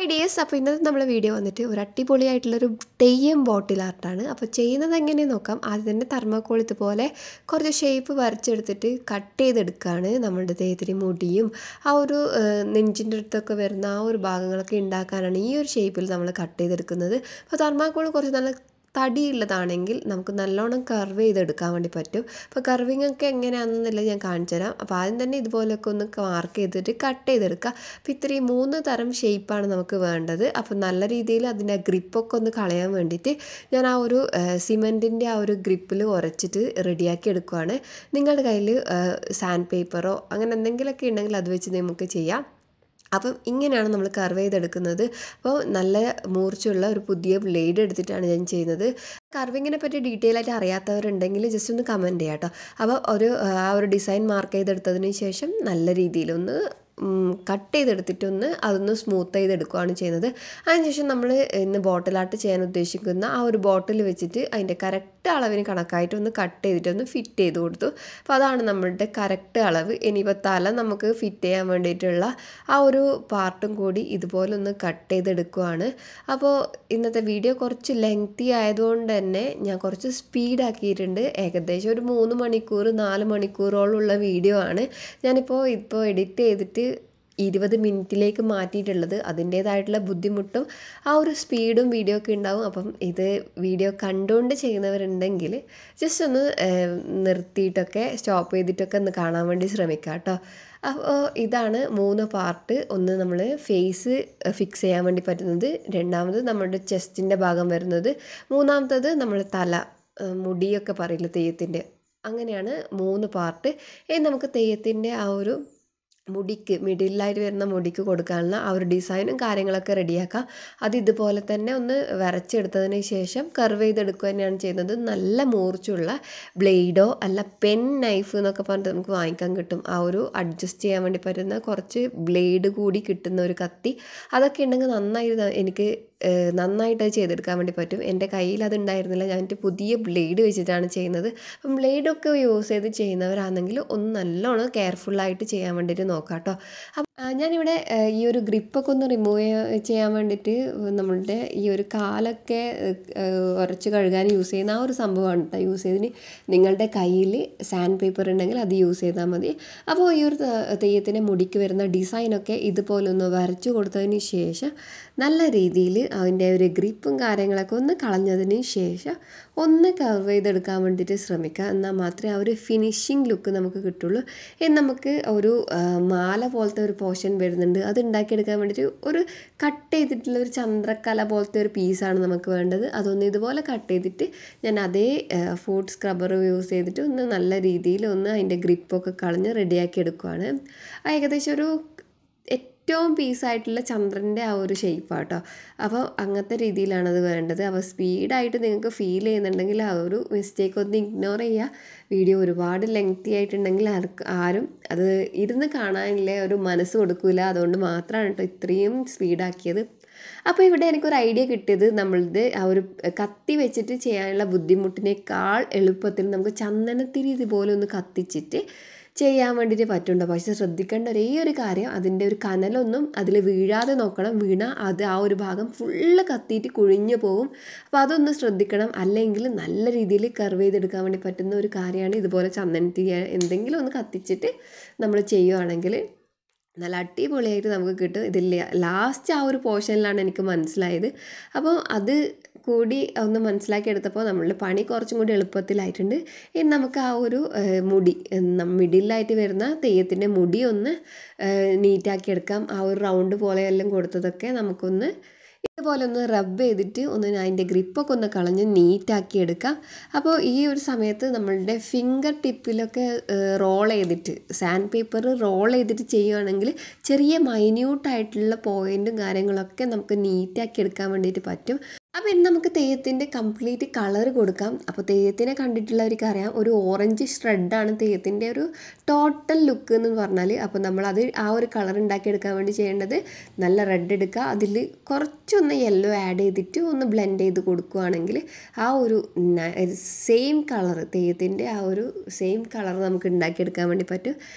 hi dears അപ്പോൾ ഇന്നത്തെ നമ്മളെ വീഡിയോ വന്നിട്ട് ഒരു അടിപൊളിയായിട്ടുള്ളൊരു തെയ്യം ബോട്ടിൽ ആർട്ടാണ് അപ്പോൾ ചെയ്യുന്നത് എങ്ങനെയെന്ന് നോക്കാം ആദ്യം തന്നെ തെർമാക്കോൾ ഇതുപോലെ കുറച്ച് ഷേപ്പ് വരച്ചെടുത്തിട്ട് കട്ട് ചെയ്തെടുക്കുകയാണ് നമ്മളുടെ തെയ്യത്തിന് മുടിയും ആ ഒരു നെഞ്ചിൻ്റെ അടുത്തൊക്കെ വരുന്ന ആ ഒരു ഭാഗങ്ങളൊക്കെ ഉണ്ടാക്കാനാണ് ഈ ഒരു ഷേപ്പിൽ നമ്മൾ കട്ട് ചെയ്തെടുക്കുന്നത് അപ്പോൾ തെർമാക്കോൾ കുറച്ച് നല്ല തടിയുള്ളതാണെങ്കിൽ നമുക്ക് നല്ലോണം കർവ് ചെയ്തെടുക്കാൻ വേണ്ടി പറ്റും അപ്പോൾ കർവിങ് ഒക്കെ എങ്ങനെയാണെന്നില്ല ഞാൻ കാണിച്ചു തരാം അപ്പോൾ ആദ്യം തന്നെ ഇതുപോലെയൊക്കെ ഒന്ന് മാർക്ക് ചെയ്തിട്ട് കട്ട് ചെയ്തെടുക്കുക അപ്പോൾ ഇത്രയും മൂന്ന് തരം ഷേപ്പാണ് നമുക്ക് വേണ്ടത് അപ്പോൾ നല്ല രീതിയിൽ അതിൻ്റെ ഗ്രിപ്പൊക്കെ ഒന്ന് കളയാൻ വേണ്ടിയിട്ട് ഞാൻ ആ ഒരു സിമെൻറ്റിൻ്റെ ആ ഒരു ഗ്രിപ്പിൽ ഉരച്ചിട്ട് റെഡിയാക്കി എടുക്കുകയാണ് നിങ്ങളുടെ കയ്യിൽ സാൻഡ് പേപ്പറോ അങ്ങനെ എന്തെങ്കിലുമൊക്കെ ഉണ്ടെങ്കിൽ അത് വെച്ച് നമുക്ക് ചെയ്യാം അപ്പം ഇങ്ങനെയാണ് നമ്മൾ കർവ് ചെയ്തെടുക്കുന്നത് അപ്പോൾ നല്ല മൂർച്ചയുള്ള ഒരു പുതിയ ബ്ലേഡ് എടുത്തിട്ടാണ് ഞാൻ ചെയ്യുന്നത് കർവിങ്ങിനെ പറ്റി ഡീറ്റെയിൽ ആയിട്ട് അറിയാത്തവരുണ്ടെങ്കിൽ ജസ്റ്റ് ഒന്ന് കമൻറ്റ് ചെയ്യാം കേട്ടോ അപ്പോൾ ഒരു ആ ഒരു ഡിസൈൻ മാർക്ക് ചെയ്തെടുത്തതിന് ശേഷം നല്ല രീതിയിലൊന്ന് കട്ട് ചെയ്തെടുത്തിട്ടൊന്ന് അതൊന്ന് സ്മൂത്ത് ചെയ്തെടുക്കുകയാണ് ചെയ്യുന്നത് അതിനുശേഷം നമ്മൾ ഇന്ന് ബോട്ടിലായിട്ട് ചെയ്യാൻ ഉദ്ദേശിക്കുന്ന ആ ഒരു ബോട്ടിൽ വെച്ചിട്ട് അതിൻ്റെ കറക്റ്റ് അളവിന് കണക്കായിട്ട് ഒന്ന് കട്ട് ചെയ്തിട്ടൊന്ന് ഫിറ്റ് ചെയ്ത് കൊടുത്തു അപ്പോൾ അതാണ് നമ്മളുടെ കറക്റ്റ് അളവ് ഇനിയിപ്പോൾ തല നമുക്ക് ഫിറ്റ് ചെയ്യാൻ വേണ്ടിയിട്ടുള്ള ആ ഒരു പാർട്ടും കൂടി ഇതുപോലെ ഒന്ന് കട്ട് ചെയ്തെടുക്കുകയാണ് അപ്പോൾ ഇന്നത്തെ വീഡിയോ കുറച്ച് ലെങ്തി ആയതുകൊണ്ട് തന്നെ ഞാൻ കുറച്ച് സ്പീഡാക്കിയിട്ടുണ്ട് ഏകദേശം ഒരു മൂന്ന് മണിക്കൂർ നാല് മണിക്കൂറോളമുള്ള വീഡിയോ ആണ് ഞാനിപ്പോൾ ഇപ്പോൾ എഡിറ്റ് ചെയ്തിട്ട് ഇരുപത് മിനിറ്റിലേക്ക് മാറ്റിയിട്ടുള്ളത് അതിൻ്റേതായിട്ടുള്ള ബുദ്ധിമുട്ടും ആ ഒരു സ്പീഡും വീഡിയോ ഒക്കെ ഉണ്ടാവും അപ്പം ഇത് വീഡിയോ കണ്ടുകൊണ്ട് ചെയ്യുന്നവരുണ്ടെങ്കിൽ ജസ്റ്റ് ഒന്ന് നിർത്തിയിട്ടൊക്കെ സ്റ്റോപ്പ് ചെയ്തിട്ടൊക്കെ ഒന്ന് കാണാൻ വേണ്ടി ശ്രമിക്കാം കേട്ടോ അപ്പോൾ ഇതാണ് മൂന്ന് പാർട്ട് ഒന്ന് നമ്മൾ ഫേസ് ഫിക്സ് ചെയ്യാൻ വേണ്ടി പറ്റുന്നത് രണ്ടാമത് നമ്മുടെ ചെസ്റ്റിൻ്റെ ഭാഗം വരുന്നത് മൂന്നാമത്തത് നമ്മൾ തല മുടിയൊക്കെ പറയില്ല തെയ്യത്തിൻ്റെ അങ്ങനെയാണ് മൂന്ന് പാർട്ട് ഇനി നമുക്ക് തെയ്യത്തിൻ്റെ ആ ഒരു മുടിക്ക് മിഡിലായിട്ട് വരുന്ന മുടിക്ക് കൊടുക്കാനുള്ള ആ ഒരു ഡിസൈനും കാര്യങ്ങളൊക്കെ റെഡിയാക്കാം അത് ഇതുപോലെ തന്നെ ഒന്ന് വരച്ചെടുത്തതിന് ശേഷം കർവ് ചെയ്തെടുക്കുക തന്നെയാണ് ചെയ്യുന്നത് നല്ല മൂർച്ചുള്ള ബ്ലേഡോ അല്ല പെൻ നൈഫ് എന്നൊക്കെ പറഞ്ഞിട്ട് നമുക്ക് വാങ്ങിക്കാൻ കിട്ടും ആ ഒരു അഡ്ജസ്റ്റ് ചെയ്യാൻ വേണ്ടി പറ്റുന്ന കുറച്ച് ബ്ലേഡ് കൂടി കിട്ടുന്ന ഒരു കത്തി അതൊക്കെ ഉണ്ടെങ്കിൽ നന്നായി എനിക്ക് നന്നായിട്ട് അത് ചെയ്തെടുക്കാൻ വേണ്ടി പറ്റും എൻ്റെ കയ്യിൽ അത് ഉണ്ടായിരുന്നില്ല ഞാൻ എൻ്റെ പുതിയ ബ്ലേഡ് വെച്ചിട്ടാണ് ചെയ്യുന്നത് അപ്പം ബ്ലേഡൊക്കെ യൂസ് ചെയ്ത് ചെയ്യുന്നവരാണെങ്കിൽ ഒന്ന് നല്ലോണം കെയർഫുള്ളായിട്ട് ചെയ്യാൻ വേണ്ടിയിട്ട് നോക്കാം കേട്ടോ അപ്പം ഞാനിവിടെ ഈ ഒരു ഗ്രിപ്പൊക്കെ ഒന്ന് റിമൂവ് ചെയ്യാൻ വേണ്ടിയിട്ട് നമ്മളുടെ ഈ ഒരു കാലൊക്കെ ഉരച്ച് കഴുകാൻ യൂസ് ചെയ്യുന്ന ആ ഒരു സംഭവമാണ് കേട്ടോ യൂസ് ചെയ്തതിന് നിങ്ങളുടെ കയ്യിൽ സാൻഡ് പേപ്പർ ഉണ്ടെങ്കിൽ അത് യൂസ് ചെയ്താൽ മതി അപ്പോൾ ഈ ഒരു തെയ്യത്തിൻ്റെ മുടിക്ക് വരുന്ന ഡിസൈനൊക്കെ ഇതുപോലെ ഒന്ന് വരച്ചു കൊടുത്തതിന് ശേഷം നല്ല രീതിയിൽ അതിൻ്റെ ഒരു ഗ്രിപ്പും കാര്യങ്ങളൊക്കെ ഒന്ന് കളഞ്ഞതിന് ശേഷം ഒന്ന് കർവ് ചെയ്തെടുക്കാൻ വേണ്ടിയിട്ട് ശ്രമിക്കുക എന്നാൽ മാത്രമേ ആ ഒരു ഫിനിഷിങ് ലുക്ക് നമുക്ക് കിട്ടുള്ളൂ ഇനി നമുക്ക് ഒരു മാല പോലത്തെ ഒരു പോർഷൻ വരുന്നുണ്ട് അത് ഉണ്ടാക്കിയെടുക്കാൻ വേണ്ടിയിട്ട് ഒരു കട്ട് ചെയ്തിട്ടുള്ള ഒരു ചന്ദ്രക്കല പോലത്തെ ഒരു പീസാണ് നമുക്ക് വേണ്ടത് അതൊന്ന് ഇതുപോലെ കട്ട് ചെയ്തിട്ട് ഞാൻ അതേ ഫുഡ് സ്ക്രബ്ബർ യൂസ് ചെയ്തിട്ട് ഒന്ന് നല്ല രീതിയിൽ ഒന്ന് അതിൻ്റെ ഗ്രിപ്പൊക്കെ കളഞ്ഞ് റെഡിയാക്കി എടുക്കുവാണ് ഏകദേശം ഒരു ഏറ്റവും പീസായിട്ടുള്ള ചന്ദ്രൻ്റെ ആ ഒരു ഷേപ്പാണ് കേട്ടോ അപ്പോൾ അങ്ങനത്തെ രീതിയിലാണ് അത് വേണ്ടത് അപ്പോൾ സ്പീഡായിട്ട് നിങ്ങൾക്ക് ഫീൽ ചെയ്യുന്നുണ്ടെങ്കിൽ ആ ഒരു മിസ്റ്റേക്ക് ഒന്ന് ഇഗ്നോർ ചെയ്യുക വീഡിയോ ഒരുപാട് ലെങ്തി ആയിട്ടുണ്ടെങ്കിൽ ആർക്ക് ആരും അത് ഇരുന്ന് കാണാനുള്ള ഒരു മനസ്സ് കൊടുക്കില്ല അതുകൊണ്ട് മാത്രമാണ് കേട്ടോ ഇത്രയും സ്പീഡാക്കിയത് അപ്പോൾ ഇവിടെ എനിക്കൊരു ഐഡിയ കിട്ടിയത് നമ്മളുടെ ആ ഒരു കത്തി വെച്ചിട്ട് ചെയ്യാനുള്ള ബുദ്ധിമുട്ടിനേക്കാൾ എളുപ്പത്തിൽ നമുക്ക് ചന്ദനത്തിരി ഇതുപോലെ ഒന്ന് കത്തിച്ചിട്ട് ചെയ്യാൻ വേണ്ടിയിട്ട് പറ്റുന്നുണ്ടോ പക്ഷെ ശ്രദ്ധിക്കേണ്ട ഒരേ ഒരു കാര്യം അതിൻ്റെ ഒരു കനലൊന്നും അതിൽ വീഴാതെ നോക്കണം വീണ അത് ആ ഒരു ഭാഗം ഫുള്ള് കത്തിയിട്ട് കുഴിഞ്ഞു പോകും അപ്പോൾ അതൊന്ന് ശ്രദ്ധിക്കണം അല്ലെങ്കിൽ നല്ല രീതിയിൽ കർവ് ചെയ്തെടുക്കാൻ വേണ്ടി പറ്റുന്ന ഒരു കാര്യമാണ് ഇതുപോലെ ചന്ദനത്തിരി എന്തെങ്കിലും ഒന്ന് കത്തിച്ചിട്ട് നമ്മൾ ചെയ്യുവാണെങ്കിൽ നല്ല അടിപൊളിയായിട്ട് നമുക്ക് കിട്ടും ഇതിൽ ലാസ്റ്റ് ആ ഒരു പോർഷനിലാണ് എനിക്ക് മനസ്സിലായത് അപ്പോൾ അത് കൂടി ഒന്ന് മനസ്സിലാക്കി എടുത്തപ്പോൾ നമ്മളുടെ പണി കുറച്ചും കൂടി എളുപ്പത്തിലായിട്ടുണ്ട് ഇനി നമുക്ക് ആ ഒരു മുടി മിഡിലായിട്ട് വരുന്ന തെയ്യത്തിൻ്റെ മുടി ഒന്ന് നീറ്റാക്കി എടുക്കാം ആ ഒരു റൗണ്ട് പോലെ എല്ലാം കൊടുത്തതൊക്കെ നമുക്കൊന്ന് ഇതുപോലെ ഒന്ന് റബ്ബ് ചെയ്തിട്ട് ഒന്ന് അതിൻ്റെ ഗ്രിപ്പൊക്കെ ഒന്ന് കളഞ്ഞ് നീറ്റാക്കി എടുക്കാം അപ്പോൾ ഈ ഒരു സമയത്ത് നമ്മളുടെ ഫിംഗർ ടിപ്പിലൊക്കെ റോൾ ചെയ്തിട്ട് സാൻഡ് പേപ്പർ റോൾ ചെയ്തിട്ട് ചെയ്യുകയാണെങ്കിൽ ചെറിയ മൈന്യൂട്ടായിട്ടുള്ള പോയിൻറ്റും കാര്യങ്ങളൊക്കെ നമുക്ക് നീറ്റാക്കി എടുക്കാൻ വേണ്ടിയിട്ട് പറ്റും അപ്പോൾ ഇനി നമുക്ക് തെയ്യത്തിൻ്റെ കംപ്ലീറ്റ് കളർ കൊടുക്കാം അപ്പോൾ തെയ്യത്തിനെ കണ്ടിട്ടുള്ളവർക്ക് അറിയാം ഒരു ഓറഞ്ച് ഷ്രെഡാണ് തെയ്യത്തിൻ്റെ ഒരു ടോട്ടൽ ലുക്ക് എന്ന് പറഞ്ഞാൽ അപ്പോൾ നമ്മളത് ആ ഒരു കളർ ഉണ്ടാക്കിയെടുക്കാൻ വേണ്ടി ചെയ്യേണ്ടത് നല്ല റെഡ് എടുക്കുക അതിൽ കുറച്ചൊന്ന് യെല്ലോ ആഡ് ചെയ്തിട്ട് ഒന്ന് ബ്ലെൻഡ് ചെയ്ത് കൊടുക്കുകയാണെങ്കിൽ ആ ഒരു സെയിം കളർ തെയ്യത്തിൻ്റെ ആ ഒരു സെയിം കളർ നമുക്ക് ഉണ്ടാക്കിയെടുക്കാൻ വേണ്ടി പറ്റും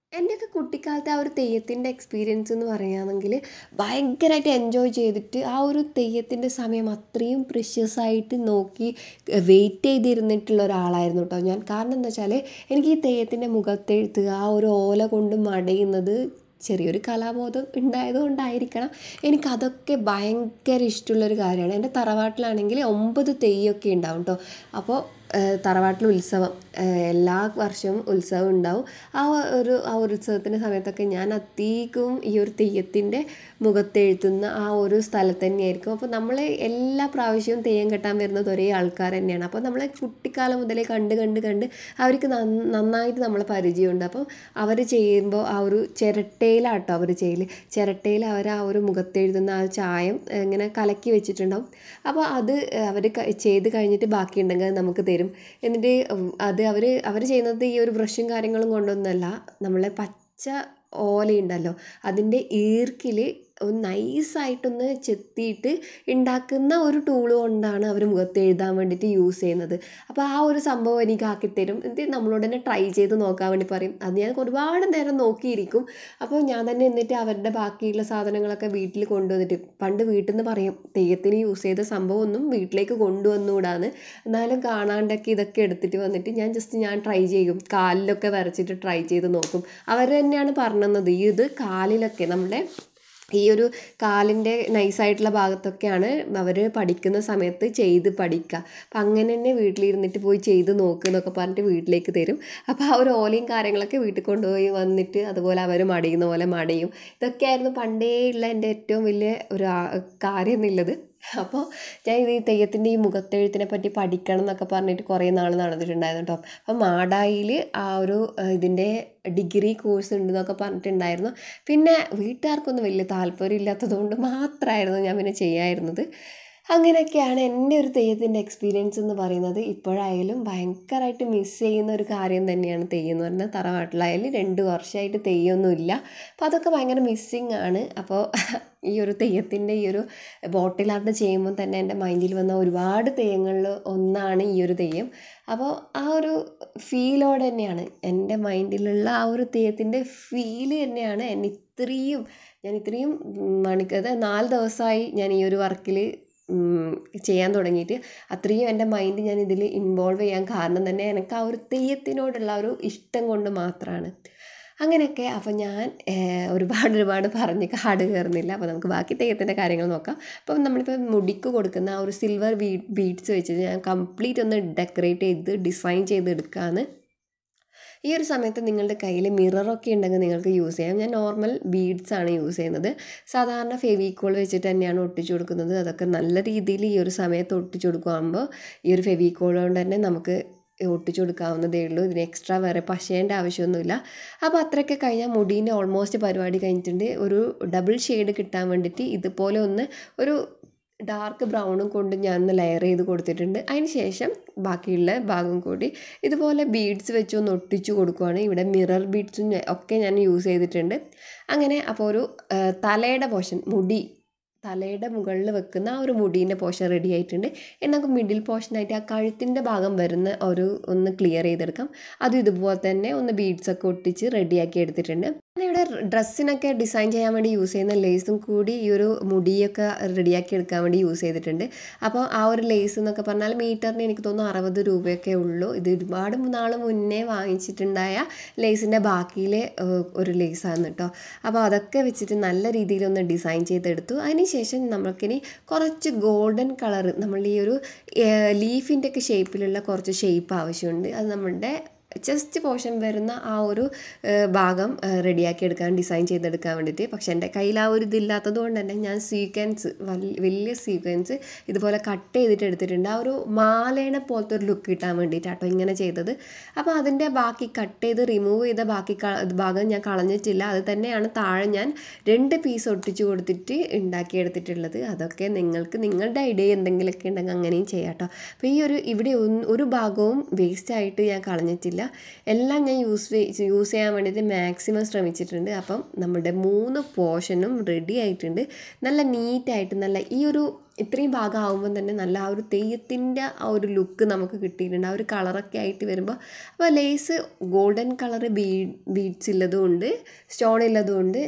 എൻ്റെയൊക്കെ കുട്ടിക്കാലത്തെ ആ ഒരു തെയ്യത്തിൻ്റെ എക്സ്പീരിയൻസ് എന്ന് പറയുകയാണെങ്കിൽ ഭയങ്കരമായിട്ട് എൻജോയ് ചെയ്തിട്ട് ആ ഒരു തെയ്യത്തിൻ്റെ സമയം അത്രയും പ്രിഷ്യസ് ആയിട്ട് നോക്കി വെയിറ്റ് ചെയ്തിരുന്നിട്ടുള്ള ഒരാളായിരുന്നു കേട്ടോ ഞാൻ കാരണം എന്താ വെച്ചാൽ എനിക്ക് ഈ തെയ്യത്തിൻ്റെ മുഖത്തെഴുത്ത് ആ ഒരു ഓല കൊണ്ട് മടയുന്നത് ചെറിയൊരു കലാബോധം ഉണ്ടായതുകൊണ്ടായിരിക്കണം എനിക്കതൊക്കെ ഭയങ്കര ഇഷ്ടമുള്ളൊരു കാര്യമാണ് എൻ്റെ തറവാട്ടിലാണെങ്കിൽ ഒമ്പത് തെയ്യമൊക്കെ ഉണ്ടാവും കേട്ടോ അപ്പോൾ തറവാട്ടിൽ ഉത്സവം എല്ലാ വർഷവും ഉത്സവം ഉണ്ടാവും ആ ഒരു ആ ഒരു ഉത്സവത്തിൻ്റെ സമയത്തൊക്കെ ഞാൻ അധികവും ഈ ഒരു തെയ്യത്തിൻ്റെ മുഖത്തെഴുതുന്ന ആ ഒരു സ്ഥലത്ത് തന്നെയായിരിക്കും അപ്പോൾ നമ്മൾ എല്ലാ പ്രാവശ്യവും തെയ്യം കെട്ടാൻ വരുന്നത് ഒരേ ആൾക്കാർ തന്നെയാണ് അപ്പോൾ നമ്മളെ കുട്ടിക്കാലം മുതലേ കണ്ട് കണ്ട് കണ്ട് അവർക്ക് നന്നായിട്ട് നമ്മളെ പരിചയമുണ്ട് അപ്പം അവർ ചെയ്യുമ്പോൾ ആ ഒരു ചിരട്ടയിലാട്ടോ അവർ ചെയ്യൽ ചിരട്ടയിൽ അവർ ആ ഒരു മുഖത്തെഴുതുന്ന ആ ചായം ഇങ്ങനെ കലക്കി വെച്ചിട്ടുണ്ടാവും അപ്പോൾ അത് അവർ ചെയ്ത് കഴിഞ്ഞിട്ട് ബാക്കിയുണ്ടെങ്കിൽ അത് നമുക്ക് തരും എന്നിട്ട് അത് അവർ അവർ ചെയ്യുന്നത് ഈ ഒരു ബ്രഷും കാര്യങ്ങളും കൊണ്ടൊന്നുമല്ല നമ്മളെ പച്ച ഓലയുണ്ടല്ലോ അതിൻ്റെ ഈർക്കിൽ ഒന്ന് നൈസായിട്ടൊന്ന് ചെത്തിയിട്ട് ഉണ്ടാക്കുന്ന ഒരു ടൂൾ കൊണ്ടാണ് അവർ മുഖത്ത് എഴുതാൻ വേണ്ടിയിട്ട് യൂസ് ചെയ്യുന്നത് അപ്പോൾ ആ ഒരു സംഭവം എനിക്ക് ആക്കിത്തരും എന്നിട്ട് നമ്മളോട് തന്നെ ട്രൈ ചെയ്ത് നോക്കാൻ വേണ്ടി പറയും അത് ഞാൻ ഒരുപാട് നേരം നോക്കിയിരിക്കും അപ്പോൾ ഞാൻ തന്നെ എന്നിട്ട് അവരുടെ ബാക്കിയുള്ള സാധനങ്ങളൊക്കെ വീട്ടിൽ കൊണ്ടുവന്നിട്ട് പണ്ട് വീട്ടിൽ നിന്ന് പറയും തെയ്യത്തിന് യൂസ് ചെയ്ത സംഭവം ഒന്നും വീട്ടിലേക്ക് കൊണ്ടുവന്നുകൂടാന്ന് എന്നാലും കാണാണ്ടൊക്കെ ഇതൊക്കെ എടുത്തിട്ട് വന്നിട്ട് ഞാൻ ജസ്റ്റ് ഞാൻ ട്രൈ ചെയ്യും കാലിലൊക്കെ വരച്ചിട്ട് ട്രൈ ചെയ്ത് നോക്കും അവർ തന്നെയാണ് പറഞ്ഞത് ഇത് കാലിലൊക്കെ നമ്മുടെ ഈ ഒരു കാലിൻ്റെ നൈസായിട്ടുള്ള ഭാഗത്തൊക്കെയാണ് അവർ പഠിക്കുന്ന സമയത്ത് ചെയ്ത് പഠിക്കുക അപ്പം അങ്ങനെ തന്നെ വീട്ടിലിരുന്നിട്ട് പോയി ചെയ്ത് നോക്കുക എന്നൊക്കെ പറഞ്ഞിട്ട് വീട്ടിലേക്ക് തരും അപ്പോൾ ആ ഒരു ഓലയും കാര്യങ്ങളൊക്കെ വീട്ടിൽ കൊണ്ടുപോയി വന്നിട്ട് അതുപോലെ അവർ മടയുന്ന പോലെ മടയും ഇതൊക്കെയായിരുന്നു പണ്ടേ ഉള്ള എൻ്റെ ഏറ്റവും വലിയ ഒരു കാര്യം എന്നുള്ളത് അപ്പോൾ ഞാൻ ഇത് ഈ തെയ്യത്തിൻ്റെ ഈ മുഖത്തെഴുത്തിനെ പറ്റി പഠിക്കണം എന്നൊക്കെ പറഞ്ഞിട്ട് കുറേ നാൾ നടന്നിട്ടുണ്ടായിരുന്നു കേട്ടോ അപ്പം മാടായിൽ ആ ഒരു ഇതിൻ്റെ ഡിഗ്രി കോഴ്സ് ഉണ്ടെന്നൊക്കെ പറഞ്ഞിട്ടുണ്ടായിരുന്നു പിന്നെ വീട്ടുകാർക്കൊന്നും വലിയ താല്പര്യം ഇല്ലാത്തത് കൊണ്ട് മാത്രമായിരുന്നു ഞാൻ പിന്നെ ചെയ്യായിരുന്നത് അങ്ങനെയൊക്കെയാണ് എൻ്റെ ഒരു തെയ്യത്തിൻ്റെ എക്സ്പീരിയൻസ് എന്ന് പറയുന്നത് ഇപ്പോഴായാലും ഭയങ്കരമായിട്ട് മിസ് ചെയ്യുന്ന ഒരു കാര്യം തന്നെയാണ് തെയ്യം എന്ന് പറഞ്ഞാൽ തറവാട്ടിലായാലും രണ്ട് വർഷമായിട്ട് തെയ്യമൊന്നുമില്ല അപ്പോൾ അതൊക്കെ ഭയങ്കര മിസ്സിങ് ആണ് അപ്പോൾ ഈ ഒരു തെയ്യത്തിൻ്റെ ഈ ഒരു ബോട്ടിൽ ആർട്ട് ചെയ്യുമ്പോൾ തന്നെ എൻ്റെ മൈൻഡിൽ വന്ന ഒരുപാട് തെയ്യങ്ങളിൽ ഒന്നാണ് ഈ ഒരു തെയ്യം അപ്പോൾ ആ ഒരു ഫീലോടെ തന്നെയാണ് എൻ്റെ മൈൻഡിലുള്ള ആ ഒരു തെയ്യത്തിൻ്റെ ഫീല് തന്നെയാണ് എന്നെ ഇത്രയും ഞാൻ ഇത്രയും മണിക്ക് അത് നാല് ദിവസമായി ഞാൻ ഈ ഒരു വർക്കിൽ ചെയ്യാൻ തുടങ്ങിയിട്ട് അത്രയും എൻ്റെ മൈൻഡ് ഞാൻ ഇതിൽ ഇൻവോൾവ് ചെയ്യാൻ കാരണം തന്നെ എനിക്ക് ആ ഒരു തെയ്യത്തിനോടുള്ള ഒരു ഇഷ്ടം കൊണ്ട് മാത്രമാണ് അങ്ങനെയൊക്കെ അപ്പോൾ ഞാൻ ഒരുപാട് ഒരുപാട് പറഞ്ഞ് കാട് കയറുന്നില്ല അപ്പോൾ നമുക്ക് ബാക്കി തെയ്യത്തിൻ്റെ കാര്യങ്ങൾ നോക്കാം അപ്പം നമ്മളിപ്പോൾ മുടിക്ക് കൊടുക്കുന്ന ആ ഒരു സിൽവർ ബീ ബീഡ്സ് വെച്ചിട്ട് ഞാൻ കംപ്ലീറ്റ് ഒന്ന് ഡെക്കറേറ്റ് ചെയ്ത് ഡിസൈൻ ചെയ്തെടുക്കുകയാണ് ഈ ഒരു സമയത്ത് നിങ്ങളുടെ കയ്യിൽ മിററൊക്കെ ഉണ്ടെങ്കിൽ നിങ്ങൾക്ക് യൂസ് ചെയ്യാം ഞാൻ നോർമൽ ബീഡ്സ് ആണ് യൂസ് ചെയ്യുന്നത് സാധാരണ ഫെവിക്കോൾ വെച്ചിട്ട് തന്നെയാണ് ഒട്ടിച്ചു കൊടുക്കുന്നത് അതൊക്കെ നല്ല രീതിയിൽ ഈ ഒരു സമയത്ത് ഒട്ടിച്ചു കൊടുക്കുമ്പോൾ ഈ ഒരു ഫെവിക്കോൾ കൊണ്ട് തന്നെ നമുക്ക് ഒട്ടിച്ചു കൊടുക്കാവുന്നതേ ഉള്ളൂ ഇതിന് എക്സ്ട്രാ വേറെ പശേൻ്റെ ആവശ്യമൊന്നുമില്ല അപ്പോൾ അത്രയൊക്കെ കഴിഞ്ഞാൽ മുടീൻ്റെ ഓൾമോസ്റ്റ് പരിപാടി കഴിഞ്ഞിട്ടുണ്ട് ഒരു ഡബിൾ ഷെയ്ഡ് കിട്ടാൻ വേണ്ടിയിട്ട് ഇതുപോലെ ഒന്ന് ഒരു ഡാർക്ക് ബ്രൗണും കൊണ്ട് ഞാൻ ഒന്ന് ലെയർ ചെയ്ത് കൊടുത്തിട്ടുണ്ട് അതിന് ശേഷം ബാക്കിയുള്ള ഭാഗം കൂടി ഇതുപോലെ ബീഡ്സ് വെച്ച് ഒന്ന് ഒട്ടിച്ചു കൊടുക്കുവാണ് ഇവിടെ മിറർ ബീഡ്സും ഒക്കെ ഞാൻ യൂസ് ചെയ്തിട്ടുണ്ട് അങ്ങനെ അപ്പോൾ ഒരു തലയുടെ പോർഷൻ മുടി തലയുടെ മുകളിൽ വെക്കുന്ന ആ ഒരു മുടീൻ്റെ പോർഷൻ റെഡി ആയിട്ടുണ്ട് ഇനി നമുക്ക് മിഡിൽ പോർഷനായിട്ട് ആ കഴുത്തിൻ്റെ ഭാഗം വരുന്ന ഒരു ഒന്ന് ക്ലിയർ ചെയ്തെടുക്കാം അത് ഇതുപോലെ തന്നെ ഒന്ന് ബീഡ്സ് ഒക്കെ ഒട്ടിച്ച് റെഡിയാക്കി എടുത്തിട്ടുണ്ട് ഇവിടെ ഡ്രസ്സിനൊക്കെ ഡിസൈൻ ചെയ്യാൻ വേണ്ടി യൂസ് ചെയ്യുന്ന ലേസും കൂടി ഈ ഒരു മുടിയൊക്കെ റെഡിയാക്കി എടുക്കാൻ വേണ്ടി യൂസ് ചെയ്തിട്ടുണ്ട് അപ്പോൾ ആ ഒരു ലേസ് എന്നൊക്കെ പറഞ്ഞാൽ മീറ്ററിന് എനിക്ക് തോന്നുന്നു അറുപത് രൂപയൊക്കെ ഉള്ളൂ ഇത് ഒരുപാട് നാൾ മുന്നേ വാങ്ങിച്ചിട്ടുണ്ടായ ലേസിൻ്റെ ബാക്കിയിലെ ഒരു ലേസാണ് കേട്ടോ അപ്പോൾ അതൊക്കെ വെച്ചിട്ട് നല്ല രീതിയിലൊന്ന് ഡിസൈൻ ചെയ്തെടുത്തു അതിനുശേഷം നമുക്കിനി കുറച്ച് ഗോൾഡൻ കളർ നമ്മൾ ഈ ഒരു ലീഫിൻ്റെ ഒക്കെ ഷേപ്പിലുള്ള കുറച്ച് ഷേപ്പ് ആവശ്യമുണ്ട് അത് നമ്മളുടെ ചെസ്റ്റ് പോർഷൻ വരുന്ന ആ ഒരു ഭാഗം റെഡിയാക്കി എടുക്കാൻ ഡിസൈൻ ചെയ്തെടുക്കാൻ വേണ്ടിയിട്ട് പക്ഷേ എൻ്റെ കയ്യിൽ ആ ഒരു ഇതില്ലാത്തത് കൊണ്ട് തന്നെ ഞാൻ സീക്വൻസ് വലിയ സീക്വൻസ് ഇതുപോലെ കട്ട് ചെയ്തിട്ട് എടുത്തിട്ടുണ്ട് ആ ഒരു മാലേനെ പോലത്തെ ഒരു ലുക്ക് കിട്ടാൻ വേണ്ടിയിട്ടാട്ടോ ഇങ്ങനെ ചെയ്തത് അപ്പോൾ അതിൻ്റെ ബാക്കി കട്ട് ചെയ്ത് റിമൂവ് ചെയ്ത ബാക്കി ഭാഗം ഞാൻ കളഞ്ഞിട്ടില്ല അത് തന്നെയാണ് താഴെ ഞാൻ രണ്ട് പീസ് ഒട്ടിച്ച് കൊടുത്തിട്ട് ഉണ്ടാക്കിയെടുത്തിട്ടുള്ളത് അതൊക്കെ നിങ്ങൾക്ക് നിങ്ങളുടെ ഐഡിയ എന്തെങ്കിലുമൊക്കെ ഉണ്ടെങ്കിൽ അങ്ങനെയും ചെയ്യാം കേട്ടോ അപ്പോൾ ഈ ഒരു ഇവിടെ ഒരു ഭാഗവും വേസ്റ്റ് ആയിട്ട് ഞാൻ കളഞ്ഞിട്ടില്ല ചെയ്തിട്ടില്ല എല്ലാം ഞാൻ യൂസ് യൂസ് ചെയ്യാൻ വേണ്ടിയിട്ട് മാക്സിമം ശ്രമിച്ചിട്ടുണ്ട് അപ്പം നമ്മുടെ മൂന്ന് പോർഷനും റെഡി ആയിട്ടുണ്ട് നല്ല നീറ്റായിട്ട് നല്ല ഈ ഒരു ഇത്രയും ഭാഗം ആകുമ്പോൾ തന്നെ നല്ല ആ ഒരു തെയ്യത്തിൻ്റെ ആ ഒരു ലുക്ക് നമുക്ക് കിട്ടിയിട്ടുണ്ട് ആ ഒരു കളറൊക്കെ ആയിട്ട് വരുമ്പോൾ അപ്പോൾ ലേസ് ഗോൾഡൻ കളറ് ബീ ബീഡ്സ് ഉള്ളതും ഉണ്ട് സ്റ്റോൺ ഉള്ളതും ഉണ്ട്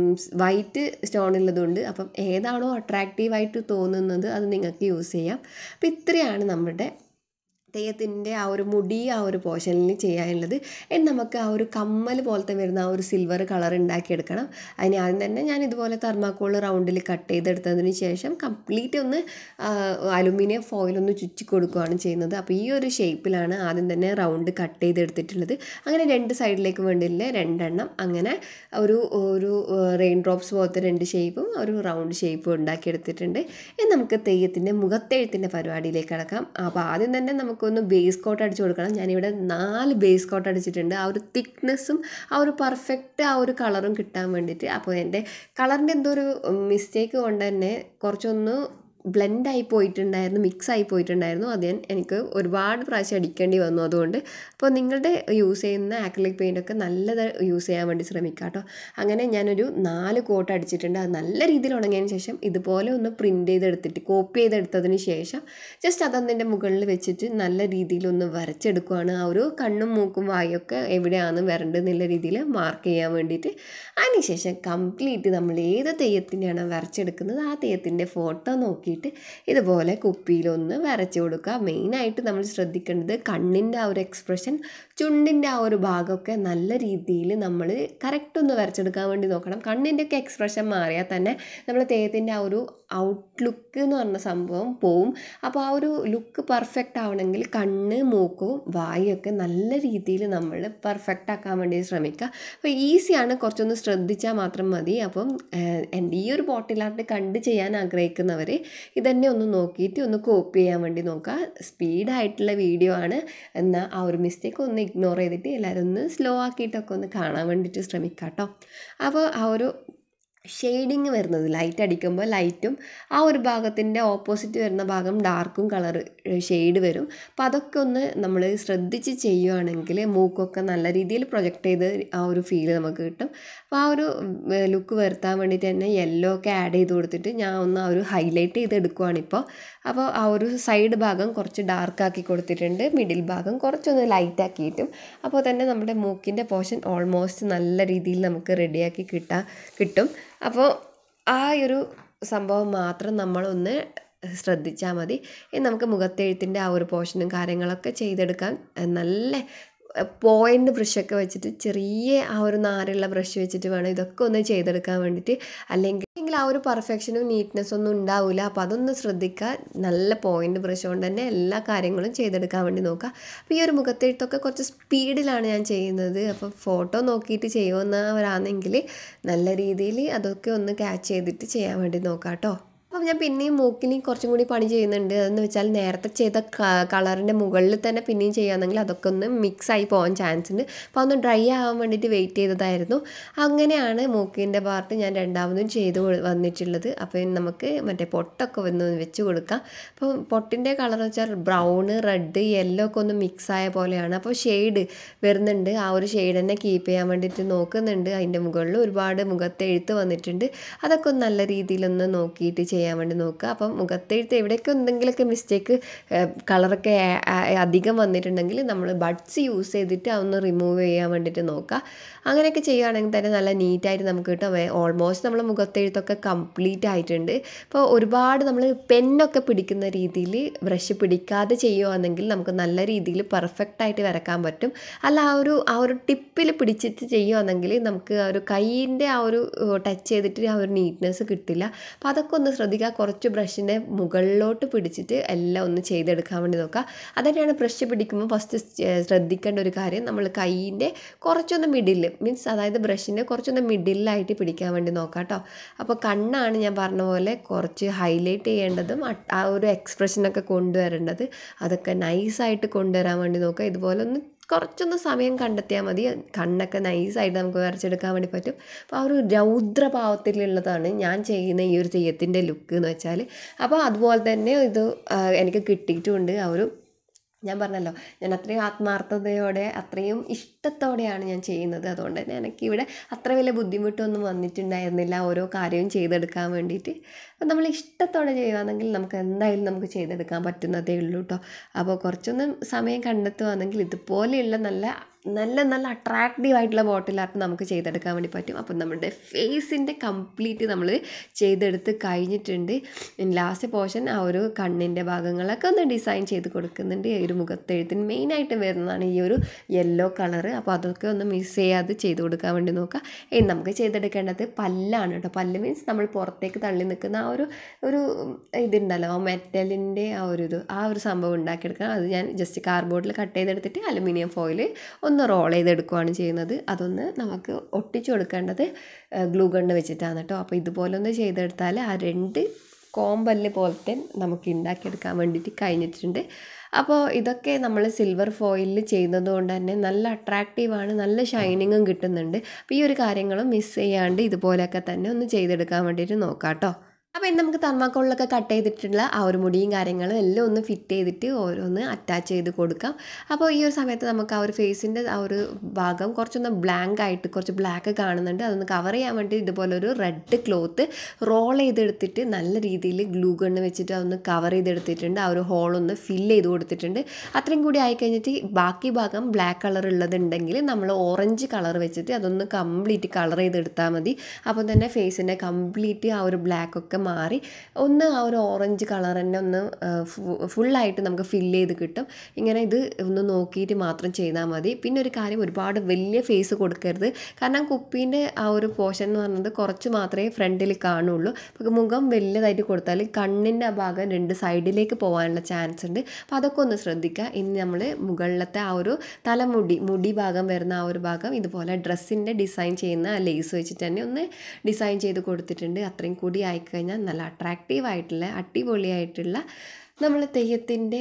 വൈറ്റ് സ്റ്റോൺ ഉള്ളതും ഉണ്ട് അപ്പം ഏതാണോ അട്രാക്റ്റീവായിട്ട് തോന്നുന്നത് അത് നിങ്ങൾക്ക് യൂസ് ചെയ്യാം അപ്പോൾ ഇത്രയാണ് നമ്മുടെ തെയ്യത്തിൻ്റെ ആ ഒരു മുടി ആ ഒരു പോർഷനിൽ ചെയ്യാനുള്ളത് ഇനി നമുക്ക് ആ ഒരു കമ്മൽ പോലത്തെ വരുന്ന ആ ഒരു സിൽവർ കളർ ഉണ്ടാക്കിയെടുക്കണം അതിന് ആദ്യം തന്നെ ഞാൻ ഇതുപോലെ തെർമാക്കോൾ റൗണ്ടിൽ കട്ട് ചെയ്തെടുത്തതിന് ശേഷം കംപ്ലീറ്റ് ഒന്ന് അലുമിനിയം ഫോയിൽ ഒന്ന് ചുറ്റി കൊടുക്കുകയാണ് ചെയ്യുന്നത് അപ്പോൾ ഈ ഒരു ഷേപ്പിലാണ് ആദ്യം തന്നെ റൗണ്ട് കട്ട് ചെയ്തെടുത്തിട്ടുള്ളത് അങ്ങനെ രണ്ട് സൈഡിലേക്ക് വേണ്ടിയില്ല രണ്ടെണ്ണം അങ്ങനെ ഒരു ഒരു റെയിൻ ഡ്രോപ്സ് പോലത്തെ രണ്ട് ഷേപ്പും ഒരു റൗണ്ട് ഷേപ്പും ഉണ്ടാക്കിയെടുത്തിട്ടുണ്ട് ഇനി നമുക്ക് തെയ്യത്തിൻ്റെ മുഖത്തെഴുത്തിൻ്റെ പരിപാടിയിലേക്ക് കിടക്കാം അപ്പോൾ ആദ്യം തന്നെ നമുക്കൊന്ന് ബേസ് കോട്ട് അടിച്ചു കൊടുക്കണം ഞാനിവിടെ നാല് ബേസ് കോട്ട് അടിച്ചിട്ടുണ്ട് ആ ഒരു തിക്നെസ്സും ആ ഒരു പെർഫെക്റ്റ് ആ ഒരു കളറും കിട്ടാൻ വേണ്ടിയിട്ട് അപ്പോൾ എൻ്റെ കളറിൻ്റെ എന്തോ ഒരു മിസ്റ്റേക്ക് കൊണ്ട് തന്നെ കുറച്ചൊന്ന് ബ്ലെൻഡ് ആയി പോയിട്ടുണ്ടായിരുന്നു മിക്സ് ആയി പോയിട്ടുണ്ടായിരുന്നു അത് ഞാൻ എനിക്ക് ഒരുപാട് പ്രാവശ്യം അടിക്കേണ്ടി വന്നു അതുകൊണ്ട് അപ്പോൾ നിങ്ങളുടെ യൂസ് ചെയ്യുന്ന ആക്രിലിക് പെയിൻ്റ് ഒക്കെ നല്ലത് യൂസ് ചെയ്യാൻ വേണ്ടി ശ്രമിക്കുക കേട്ടോ അങ്ങനെ ഞാനൊരു നാല് കോട്ട് അടിച്ചിട്ടുണ്ട് അത് നല്ല രീതിയിൽ ഉണങ്ങിയതിന് ശേഷം ഇതുപോലെ ഒന്ന് പ്രിൻ്റ് ചെയ്തെടുത്തിട്ട് കോപ്പി ചെയ്തെടുത്തതിന് ശേഷം ജസ്റ്റ് അതതിൻ്റെ മുകളിൽ വെച്ചിട്ട് നല്ല രീതിയിൽ ഒന്ന് വരച്ചെടുക്കുകയാണ് ആ ഒരു കണ്ണും മൂക്കും വായൊക്കെ എവിടെയാണ് വരേണ്ടത് എന്നുള്ള രീതിയിൽ മാർക്ക് ചെയ്യാൻ വേണ്ടിയിട്ട് അതിനുശേഷം കംപ്ലീറ്റ് നമ്മൾ ഏത് തെയ്യത്തിൻ്റെയാണ് വരച്ചെടുക്കുന്നത് ആ തെയ്യത്തിൻ്റെ ഫോട്ടോ നോക്കി നോക്കിയിട്ട് ഇതുപോലെ കുപ്പിയിലൊന്ന് വരച്ച് കൊടുക്കുക മെയിനായിട്ട് നമ്മൾ ശ്രദ്ധിക്കേണ്ടത് കണ്ണിൻ്റെ ആ ഒരു എക്സ്പ്രഷൻ ചുണ്ടിൻ്റെ ആ ഒരു ഭാഗമൊക്കെ നല്ല രീതിയിൽ നമ്മൾ കറക്റ്റ് ഒന്ന് വരച്ചെടുക്കാൻ വേണ്ടി നോക്കണം കണ്ണിൻ്റെ ഒക്കെ എക്സ്പ്രഷൻ മാറിയാൽ തന്നെ നമ്മൾ തെയ്യത്തിൻ്റെ ആ ഒരു ഔട്ട്ലുക്ക് എന്ന് പറഞ്ഞ സംഭവം പോവും അപ്പോൾ ആ ഒരു ലുക്ക് പെർഫെക്റ്റ് ആവണമെങ്കിൽ കണ്ണ് മൂക്കും വായൊക്കെ നല്ല രീതിയിൽ നമ്മൾ പെർഫെക്റ്റ് ആക്കാൻ വേണ്ടി ശ്രമിക്കുക അപ്പോൾ ഈസിയാണ് കുറച്ചൊന്ന് ശ്രദ്ധിച്ചാൽ മാത്രം മതി അപ്പം എൻ്റെ ഈ ഒരു ബോട്ടിലായിട്ട് കണ്ട് ചെയ്യാൻ ആഗ്രഹിക്കുന്നവർ ഇതന്നെ ഒന്ന് നോക്കിയിട്ട് ഒന്ന് കോപ്പി ചെയ്യാൻ വേണ്ടി നോക്കുക സ്പീഡായിട്ടുള്ള വീഡിയോ ആണ് എന്നാൽ ആ ഒരു മിസ്റ്റേക്ക് ഒന്ന് ഇഗ്നോർ ചെയ്തിട്ട് എല്ലാവരും ഒന്ന് സ്ലോ ആക്കിയിട്ടൊക്കെ ഒന്ന് കാണാൻ വേണ്ടിയിട്ട് ശ്രമിക്കാം കേട്ടോ അപ്പോൾ ആ ഒരു ഷെയ്ഡിങ് വരുന്നത് ലൈറ്റ് അടിക്കുമ്പോൾ ലൈറ്റും ആ ഒരു ഭാഗത്തിൻ്റെ ഓപ്പോസിറ്റ് വരുന്ന ഭാഗം ഡാർക്കും കളർ ഷെയ്ഡ് വരും അപ്പോൾ അതൊക്കെ ഒന്ന് നമ്മൾ ശ്രദ്ധിച്ച് ചെയ്യുകയാണെങ്കിൽ മൂക്കൊക്കെ നല്ല രീതിയിൽ പ്രൊജക്റ്റ് ചെയ്ത് ആ ഒരു ഫീൽ നമുക്ക് കിട്ടും അപ്പോൾ ആ ഒരു ലുക്ക് വരുത്താൻ വേണ്ടിയിട്ട് തന്നെ യെല്ലോ ഒക്കെ ആഡ് ചെയ്ത് കൊടുത്തിട്ട് ഞാൻ ഒന്ന് ആ ഒരു ഹൈലൈറ്റ് ചെയ്ത് എടുക്കുവാണിപ്പോൾ അപ്പോൾ ആ ഒരു സൈഡ് ഭാഗം കുറച്ച് ഡാർക്ക് ആക്കി കൊടുത്തിട്ടുണ്ട് മിഡിൽ ഭാഗം കുറച്ചൊന്ന് ലൈറ്റ് ആക്കിയിട്ടും അപ്പോൾ തന്നെ നമ്മുടെ മൂക്കിൻ്റെ പോർഷൻ ഓൾമോസ്റ്റ് നല്ല രീതിയിൽ നമുക്ക് റെഡിയാക്കി കിട്ടാൻ കിട്ടും അപ്പോൾ ആ ഒരു സംഭവം മാത്രം നമ്മളൊന്ന് ശ്രദ്ധിച്ചാൽ മതി ഇനി നമുക്ക് മുഖത്തെഴുത്തിൻ്റെ ആ ഒരു പോർഷനും കാര്യങ്ങളൊക്കെ ചെയ്തെടുക്കാൻ നല്ല പോയിൻ്റ് ബ്രഷൊക്കെ വെച്ചിട്ട് ചെറിയ ആ ഒരു നാരുള്ള ബ്രഷ് വെച്ചിട്ട് വേണം ഇതൊക്കെ ഒന്ന് ചെയ്തെടുക്കാൻ വേണ്ടിയിട്ട് അല്ലെങ്കിൽ അല്ലെങ്കിൽ ആ ഒരു പെർഫെക്ഷനും നീറ്റ്നെസ്സും ഒന്നും ഉണ്ടാവില്ല അപ്പോൾ അതൊന്ന് ശ്രദ്ധിക്കുക നല്ല പോയിൻ്റ് ബ്രഷ് കൊണ്ട് തന്നെ എല്ലാ കാര്യങ്ങളും ചെയ്തെടുക്കാൻ വേണ്ടി നോക്കുക അപ്പോൾ ഈ ഒരു മുഖത്തെഴുത്തൊക്കെ കുറച്ച് സ്പീഡിലാണ് ഞാൻ ചെയ്യുന്നത് അപ്പോൾ ഫോട്ടോ നോക്കിയിട്ട് ചെയ്യുന്നവരാണെങ്കിൽ നല്ല രീതിയിൽ അതൊക്കെ ഒന്ന് ക്യാച്ച് ചെയ്തിട്ട് ചെയ്യാൻ വേണ്ടി നോക്കാം കേട്ടോ അപ്പം ഞാൻ പിന്നെയും മൂക്കിന് കുറച്ചും കൂടി പണി ചെയ്യുന്നുണ്ട് അതെന്ന് വെച്ചാൽ നേരത്തെ ചെയ്ത കളറിൻ്റെ മുകളിൽ തന്നെ പിന്നെയും ചെയ്യുകയാണെങ്കിൽ അതൊക്കെ ഒന്ന് മിക്സ് ആയി പോകാൻ ചാൻസ് ഉണ്ട് അപ്പോൾ അതൊന്ന് ഡ്രൈ ആവാൻ വേണ്ടിയിട്ട് വെയിറ്റ് ചെയ്തതായിരുന്നു അങ്ങനെയാണ് മൂക്കിൻ്റെ പാർട്ട് ഞാൻ രണ്ടാമതും ചെയ്ത് വന്നിട്ടുള്ളത് അപ്പോൾ നമുക്ക് മറ്റേ പൊട്ടൊക്കെ ഒന്ന് വെച്ച് കൊടുക്കാം അപ്പോൾ പൊട്ടിൻ്റെ കളർ വെച്ചാൽ ബ്രൗണ് റെഡ് യെല്ലോ ഒക്കെ ഒന്ന് മിക്സ് ആയ പോലെയാണ് അപ്പോൾ ഷെയ്ഡ് വരുന്നുണ്ട് ആ ഒരു ഷെയ്ഡ് തന്നെ കീപ്പ് ചെയ്യാൻ വേണ്ടിയിട്ട് നോക്കുന്നുണ്ട് അതിൻ്റെ മുകളിൽ ഒരുപാട് മുഖത്ത് എഴുത്ത് വന്നിട്ടുണ്ട് അതൊക്കെ ഒന്ന് നല്ല രീതിയിലൊന്ന് നോക്കിയിട്ട് ചെയ്യാൻ വേണ്ടി നോക്കുക അപ്പം മുഖത്തെഴുത്ത് എവിടെയൊക്കെ എന്തെങ്കിലുമൊക്കെ മിസ്റ്റേക്ക് കളറൊക്കെ അധികം വന്നിട്ടുണ്ടെങ്കിൽ നമ്മൾ ബഡ്സ് യൂസ് ചെയ്തിട്ട് അതൊന്ന് റിമൂവ് ചെയ്യാൻ വേണ്ടിയിട്ട് നോക്കുക അങ്ങനെയൊക്കെ ചെയ്യുകയാണെങ്കിൽ തന്നെ നല്ല നീറ്റായിട്ട് നമുക്ക് കിട്ടും ഓൾമോസ്റ്റ് നമ്മൾ മുഖത്തെഴുത്തൊക്കെ കംപ്ലീറ്റ് ആയിട്ടുണ്ട് ഇപ്പോൾ ഒരുപാട് നമ്മൾ പെന്നൊക്കെ പിടിക്കുന്ന രീതിയിൽ ബ്രഷ് പിടിക്കാതെ ചെയ്യുകയാണെങ്കിൽ നമുക്ക് നല്ല രീതിയിൽ പെർഫെക്റ്റ് ആയിട്ട് വരക്കാൻ പറ്റും അല്ല ആ ഒരു ആ ഒരു ടിപ്പിൽ പിടിച്ചിട്ട് ചെയ്യുകയാണെങ്കിൽ നമുക്ക് ആ ഒരു കൈയിൻ്റെ ആ ഒരു ടച്ച് ചെയ്തിട്ട് ആ ഒരു നീറ്റ്നെസ് കിട്ടില്ല അപ്പോൾ അതൊക്കെ ഒന്ന് ശ്രദ്ധിക്കുക കുറച്ച് ബ്രഷിൻ്റെ മുകളിലോട്ട് പിടിച്ചിട്ട് എല്ലാം ഒന്ന് ചെയ്തെടുക്കാൻ വേണ്ടി നോക്കുക അതുതന്നെയാണ് ബ്രഷ് പിടിക്കുമ്പോൾ ഫസ്റ്റ് ശ്രദ്ധിക്കേണ്ട ഒരു കാര്യം നമ്മൾ കൈയിൻ്റെ കുറച്ചൊന്ന് മിഡിൽ മീൻസ് അതായത് ബ്രഷിൻ്റെ കുറച്ചൊന്ന് മിഡിലായിട്ട് പിടിക്കാൻ വേണ്ടി നോക്കാം കേട്ടോ അപ്പോൾ കണ്ണാണ് ഞാൻ പറഞ്ഞ പോലെ കുറച്ച് ഹൈലൈറ്റ് ചെയ്യേണ്ടതും ആ ഒരു എക്സ്പ്രഷനൊക്കെ കൊണ്ടുവരേണ്ടത് അതൊക്കെ നൈസായിട്ട് കൊണ്ടുവരാൻ വേണ്ടി നോക്കുക ഇതുപോലെ ഒന്ന് കുറച്ചൊന്ന് സമയം കണ്ടെത്തിയാൽ മതി കണ്ണൊക്കെ നൈസായിട്ട് നമുക്ക് വരച്ചെടുക്കാൻ വേണ്ടി പറ്റും അപ്പോൾ ആ ഒരു രൗദ്രഭാവത്തിലുള്ളതാണ് ഞാൻ ചെയ്യുന്ന ഈ ഒരു തെയ്യത്തിൻ്റെ ലുക്ക് എന്ന് വെച്ചാൽ അപ്പോൾ അതുപോലെ തന്നെ ഇത് എനിക്ക് കിട്ടിയിട്ടുമുണ്ട് ആ ഒരു ഞാൻ പറഞ്ഞല്ലോ ഞാൻ അത്രയും ആത്മാർത്ഥതയോടെ അത്രയും ഇഷ്ടത്തോടെയാണ് ഞാൻ ചെയ്യുന്നത് അതുകൊണ്ട് തന്നെ എനിക്കിവിടെ അത്ര വലിയ ബുദ്ധിമുട്ടൊന്നും വന്നിട്ടുണ്ടായിരുന്നില്ല ഓരോ കാര്യവും ചെയ്തെടുക്കാൻ വേണ്ടിയിട്ട് അപ്പം നമ്മൾ ഇഷ്ടത്തോടെ ചെയ്യുകയാണെങ്കിൽ നമുക്ക് എന്തായാലും നമുക്ക് ചെയ്തെടുക്കാൻ പറ്റുന്നതേ ഉള്ളൂ കേട്ടോ അപ്പോൾ കുറച്ചൊന്നും സമയം കണ്ടെത്തുകയാണെങ്കിൽ ഇതുപോലെയുള്ള നല്ല നല്ല നല്ല അട്രാക്റ്റീവ് ആയിട്ടുള്ള ബോട്ടിൽ ആർട്ട് നമുക്ക് ചെയ്തെടുക്കാൻ വേണ്ടി പറ്റും അപ്പം നമ്മുടെ ഫേസിൻ്റെ കംപ്ലീറ്റ് നമ്മൾ ചെയ്തെടുത്ത് കഴിഞ്ഞിട്ടുണ്ട് ലാസ്റ്റ് പോർഷൻ ആ ഒരു കണ്ണിൻ്റെ ഭാഗങ്ങളൊക്കെ ഒന്ന് ഡിസൈൻ ചെയ്ത് കൊടുക്കുന്നുണ്ട് ഈ ഒരു മുഖത്തെഴുത്തിന് മെയിനായിട്ട് വരുന്നതാണ് ഈ ഒരു യെല്ലോ കളറ് അപ്പോൾ അതൊക്കെ ഒന്ന് മിസ് ചെയ്യാതെ ചെയ്ത് കൊടുക്കാൻ വേണ്ടി നോക്കുക ഇനി നമുക്ക് ചെയ്തെടുക്കേണ്ടത് പല്ലാണ് കേട്ടോ പല്ല് മീൻസ് നമ്മൾ പുറത്തേക്ക് തള്ളി നിൽക്കുന്ന ആ ഒരു ഒരു ഇതുണ്ടല്ലോ ആ മെറ്റലിൻ്റെ ആ ഒരു ഇത് ആ ഒരു സംഭവം ഉണ്ടാക്കിയെടുക്കുക അത് ഞാൻ ജസ്റ്റ് കാർഡ്ബോർഡിൽ കട്ട് ചെയ്തെടുത്തിട്ട് അലുമിനിയം ഫോയിൽ ഒന്ന് റോൾ ചെയ്തെടുക്കുകയാണ് ചെയ്യുന്നത് അതൊന്ന് നമുക്ക് ഒട്ടിച്ചു കൊടുക്കേണ്ടത് ഗ്ലൂ ഗണ്ണ് വെച്ചിട്ടാണ് കേട്ടോ അപ്പോൾ ഇതുപോലെ ഒന്ന് ചെയ്തെടുത്താൽ ആ രണ്ട് കോമ്പല്ല് പോലത്തെ നമുക്ക് ഉണ്ടാക്കിയെടുക്കാൻ വേണ്ടിയിട്ട് കഴിഞ്ഞിട്ടുണ്ട് അപ്പോൾ ഇതൊക്കെ നമ്മൾ സിൽവർ ഫോയിലിൽ ചെയ്യുന്നത് കൊണ്ട് തന്നെ നല്ല അട്രാക്റ്റീവാണ് നല്ല ഷൈനിങ്ങും കിട്ടുന്നുണ്ട് അപ്പോൾ ഈ ഒരു കാര്യങ്ങളും മിസ് ചെയ്യാണ്ട് ഇതുപോലെയൊക്കെ തന്നെ ഒന്ന് ചെയ്തെടുക്കാൻ വേണ്ടിയിട്ട് നോക്കാം കേട്ടോ അപ്പോൾ ഇനി നമുക്ക് തർമാക്കോളിലൊക്കെ കട്ട് ചെയ്തിട്ടുള്ള ആ ഒരു മുടിയും കാര്യങ്ങളും എല്ലാം ഒന്ന് ഫിറ്റ് ചെയ്തിട്ട് ഓരോന്ന് അറ്റാച്ച് ചെയ്ത് കൊടുക്കാം അപ്പോൾ ഈ ഒരു സമയത്ത് നമുക്ക് ആ ഒരു ഫേസിൻ്റെ ആ ഒരു ഭാഗം കുറച്ചൊന്ന് ബ്ലാങ്ക് ആയിട്ട് കുറച്ച് ബ്ലാക്ക് കാണുന്നുണ്ട് അതൊന്ന് കവർ ചെയ്യാൻ വേണ്ടി ഇതുപോലെ ഒരു റെഡ് ക്ലോത്ത് റോൾ ചെയ്തെടുത്തിട്ട് നല്ല രീതിയിൽ ഗ്ലൂ ഗണ്ണ് വെച്ചിട്ട് അതൊന്ന് കവർ ചെയ്തെടുത്തിട്ടുണ്ട് ആ ഒരു ഹോളൊന്ന് ഫില്ല് ചെയ്ത് കൊടുത്തിട്ടുണ്ട് അത്രയും കൂടി ആയി കഴിഞ്ഞിട്ട് ബാക്കി ഭാഗം ബ്ലാക്ക് കളർ ഉള്ളതുണ്ടെങ്കിൽ നമ്മൾ ഓറഞ്ച് കളർ വെച്ചിട്ട് അതൊന്ന് കംപ്ലീറ്റ് കളർ ചെയ്തെടുത്താൽ മതി അപ്പോൾ തന്നെ ഫേസിൻ്റെ കംപ്ലീറ്റ് ആ ഒരു ബ്ലാക്ക് ഒക്കെ മാറി ഒന്ന് ആ ഒരു ഓറഞ്ച് കളർ തന്നെ ഒന്ന് ഫുള്ളായിട്ട് നമുക്ക് ഫില്ല് ചെയ്ത് കിട്ടും ഇങ്ങനെ ഇത് ഒന്ന് നോക്കിയിട്ട് മാത്രം ചെയ്താൽ മതി പിന്നെ ഒരു കാര്യം ഒരുപാട് വലിയ ഫേസ് കൊടുക്കരുത് കാരണം കുപ്പീൻ്റെ ആ ഒരു പോർഷൻ എന്ന് പറയുന്നത് കുറച്ച് മാത്രമേ ഫ്രണ്ടിൽ കാണുള്ളൂ അപ്പോൾ മുഖം വലിയതായിട്ട് കൊടുത്താൽ കണ്ണിൻ്റെ ആ ഭാഗം രണ്ട് സൈഡിലേക്ക് പോകാനുള്ള ചാൻസ് ഉണ്ട് അപ്പോൾ അതൊക്കെ ഒന്ന് ശ്രദ്ധിക്കുക ഇനി നമ്മൾ മുകളിലത്തെ ആ ഒരു തലമുടി മുടി ഭാഗം വരുന്ന ആ ഒരു ഭാഗം ഇതുപോലെ ഡ്രസ്സിൻ്റെ ഡിസൈൻ ചെയ്യുന്ന ലേസ് വെച്ചിട്ട് തന്നെ ഒന്ന് ഡിസൈൻ ചെയ്ത് കൊടുത്തിട്ടുണ്ട് അത്രയും കൂടി ആയിക്കഴിഞ്ഞാൽ നല്ല അട്രാക്റ്റീവ് ആയിട്ടുള്ള അടിപൊളിയായിട്ടുള്ള നമ്മൾ തെയ്യത്തിൻ്റെ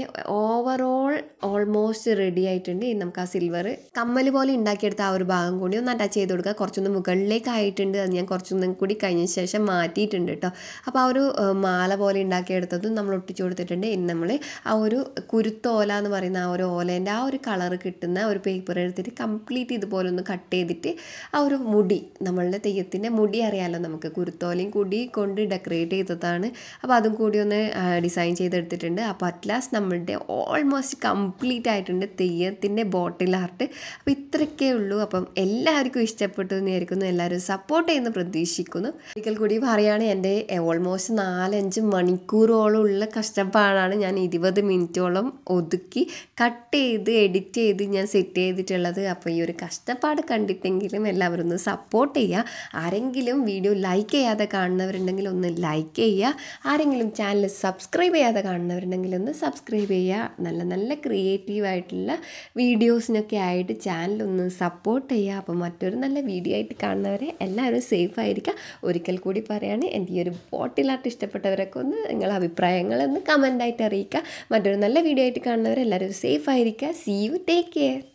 ഓവറോൾ ഓൾമോസ്റ്റ് റെഡി ആയിട്ടുണ്ട് ഇനി നമുക്ക് ആ സിൽവർ കമ്മൽ പോലെ ഉണ്ടാക്കിയെടുത്ത ആ ഒരു ഭാഗം കൂടി ഒന്ന് അറ്റാച്ച് ചെയ്ത് കൊടുക്കുക കുറച്ചൊന്ന് മുകളിലേക്ക് ആയിട്ടുണ്ട് അത് ഞാൻ കുറച്ചൊന്നും കൂടി കഴിഞ്ഞ ശേഷം മാറ്റിയിട്ടുണ്ട് കേട്ടോ അപ്പോൾ ആ ഒരു ഏഹ്, മാല പോലെ ഉണ്ടാക്കിയെടുത്തതും നമ്മൾ ഒട്ടിച്ചു കൊടുത്തിട്ടുണ്ട് ഇനി നമ്മൾ ആ ഒരു കുരുത്തോല എന്ന് പറയുന്ന ആ ഒരു ഓലേൻ്റെ ആ ഒരു കളർ കിട്ടുന്ന ഒരു പേപ്പർ എടുത്തിട്ട് കംപ്ലീറ്റ് ഇതുപോലെ ഒന്ന് കട്ട് ചെയ്തിട്ട് ആ ഒരു മുടി നമ്മളുടെ തെയ്യത്തിൻ്റെ മുടി അറിയാമല്ലോ നമുക്ക് കുരുത്തോലയും കൂടി കൊണ്ട് ഡെക്കറേറ്റ് ചെയ്തതാണ് അപ്പോൾ അതും കൂടി ഒന്ന് ഡിസൈൻ ചെയ്തെടുത്തിട്ടുണ്ട് അപ്പോൾ അറ്റ്ലാസ് നമ്മളുടെ ഓൾമോസ്റ്റ് കംപ്ലീറ്റ് ആയിട്ടുണ്ട് തെയ്യത്തിൻ്റെ ബോട്ടിൽ ആർട്ട് അപ്പോൾ ഇത്രയൊക്കെ ഉള്ളൂ അപ്പം എല്ലാവർക്കും ഇഷ്ടപ്പെട്ടു എന്ന് വിചാരിക്കുന്നു എല്ലാവരും സപ്പോർട്ട് ചെയ്യുന്ന പ്രതീക്ഷിക്കുന്നു ഒരിക്കൽ കൂടി പറയുകയാണ് എൻ്റെ ഓൾമോസ്റ്റ് നാലഞ്ച് മണിക്കൂറോളം ഉള്ള കഷ്ടപ്പാടാണ് ഞാൻ ഇരുപത് മിനിറ്റോളം ഒതുക്കി കട്ട് ചെയ്ത് എഡിറ്റ് ചെയ്ത് ഞാൻ സെറ്റ് ചെയ്തിട്ടുള്ളത് അപ്പോൾ ഈ ഒരു കഷ്ടപ്പാട് കണ്ടിട്ടെങ്കിലും എല്ലാവരും ഒന്ന് സപ്പോർട്ട് ചെയ്യുക ആരെങ്കിലും വീഡിയോ ലൈക്ക് ചെയ്യാതെ കാണുന്നവരുണ്ടെങ്കിൽ ഒന്ന് ലൈക്ക് ചെയ്യുക ആരെങ്കിലും ചാനൽ സബ്സ്ക്രൈബ് ചെയ്യാതെ കാണുന്നവരുണ്ടെങ്കിൽ ഒന്ന് സബ്സ്ക്രൈബ് ചെയ്യുക നല്ല നല്ല ക്രിയേറ്റീവ് ആയിട്ടുള്ള വീഡിയോസിനൊക്കെ ആയിട്ട് ചാനൽ ഒന്ന് സപ്പോർട്ട് ചെയ്യുക അപ്പോൾ മറ്റൊരു നല്ല വീഡിയോ ആയിട്ട് കാണുന്നവരെ എല്ലാവരും സേഫ് ആയിരിക്കുക ഒരിക്കൽ കൂടി പറയാണ് എൻ്റെ ഈ ഒരു ബോട്ടിൽ ആർട്ട് ഇഷ്ടപ്പെട്ടവരൊക്കെ ഒന്ന് നിങ്ങളുടെ അഭിപ്രായങ്ങളൊന്ന് കമൻ്റായിട്ട് അറിയിക്കുക മറ്റൊരു നല്ല വീഡിയോ ആയിട്ട് കാണുന്നവരെ എല്ലാവരും സേഫ് ആയിരിക്കുക സീ യു ടേക്ക് കെയർ